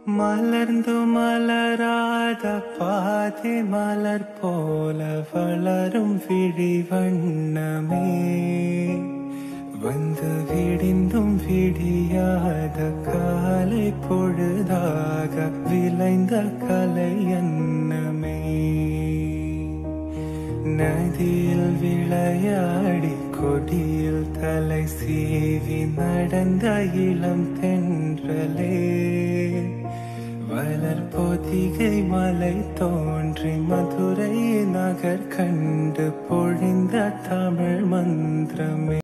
மலர்ந்து மலராத பாதி மலர் போல வளரும் விழி வண்ணமே வந்து விடிந்தும் விடியாத காலை பொழுதாக விளைந்த கலை எண்ணமே நதியில் விளையாடி கொடியில் தலை சீவி நடந்த இளம் தென்றலே வளர் பொதிகை மலை தோன்றி மதுரை நகர் கண்டு பொழிந்த தமிழ் மந்திரமே